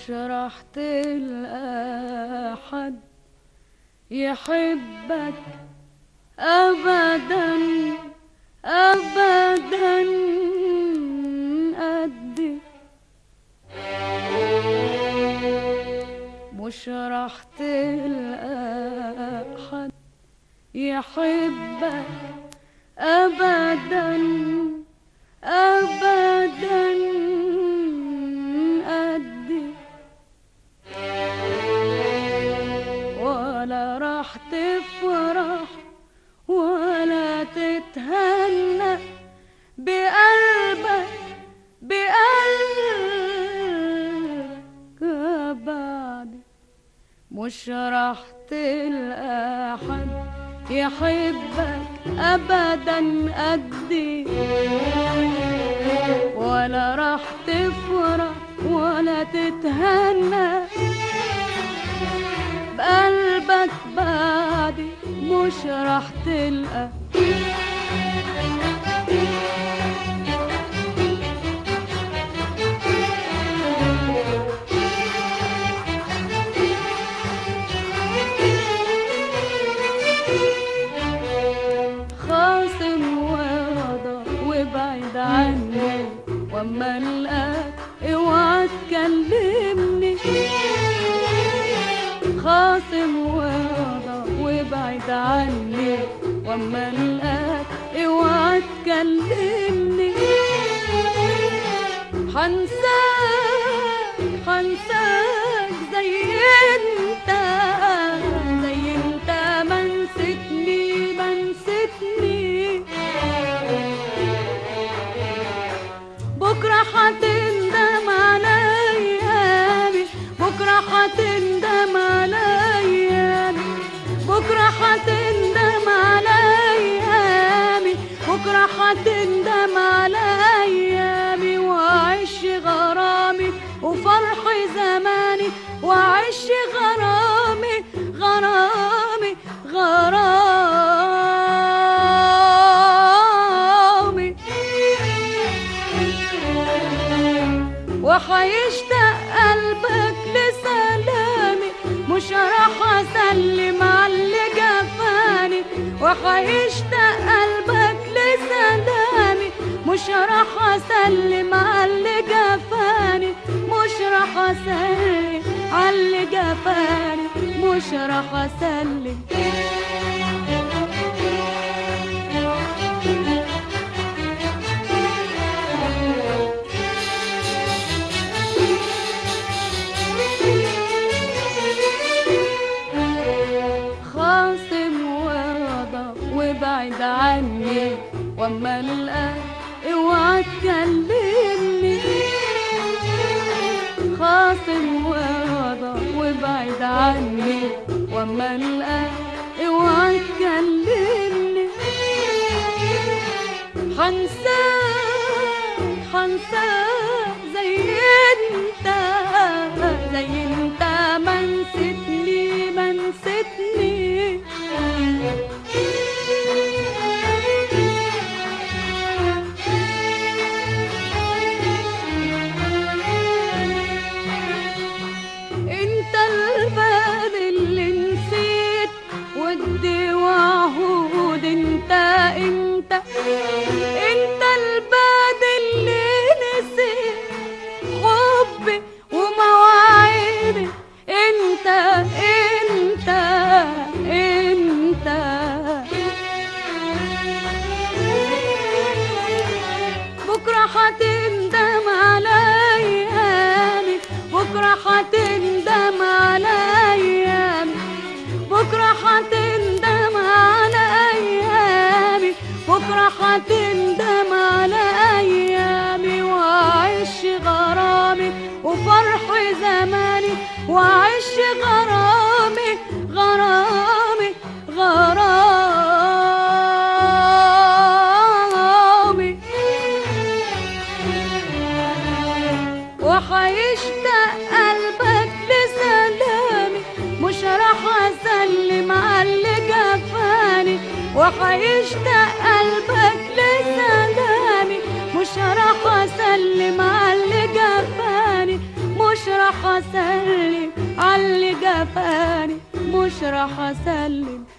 مش راح تلقى حد يحبك أبدا أبدا قدي مش راح تلقى حد يحبك أبدا أبدا قدي ولا راح تفرح ولا تتهنى بقلبك بقلبك بعد مش راح تلقى حد يحبك ابدا قدي ولا راح تفرح ولا تتهنى بقلبك بعدي مش راح تلقى خاصم ورضا وابعد عني واما القاك اوعى تكلمني خاصم ورضا وابعد عني واما القاك اوعى تكلمني حنساك حنساك زي انت زي انت ما نسيتني ما نسيتني بكرة هتندم على أيامي بكرة هتندم على أيامي بكرة هتندم على أيامي بكرة هتندم على أيامي وأعيش غرامي وفرح زماني وأعيش غرامي غرامي غرامي وحيشتاق قلبك لسلامي مش راح اسلم على اللي جفاني وحيشتاق قلبك لسلامي مش راح اسلم على اللي جفاني مش راح اسلم على اللي جفاني مش راح اسلم خاصم ورضا وابعد عني واما القاك اوعى تكلمني خاصم ورضا وابعد عني واما القاك اوعى تكلمني حنساك حنساك زي انت زي انت ما نسيتني ما نسيتني انت الباب اللي نسيت ودي وعهود انت انت انت الباب اللي نسيت حبي ومواعيدي انت انت انت بكرة هتندم على أيامي بكرة هتندم على أيامي بكرة هتندم على أيامي بكرة هتندم على أيامي وأعيش غرامي وفرح زماني وأعيش غرامي غرامي غرامي وحيشتاق قلبك لسلامي مش راح اسلم على اللي جفاني وحيشتاق قلبك لسلامي مش راح اسلم على اللي جفاني مش راح اسلم جفاني مش راح اسلم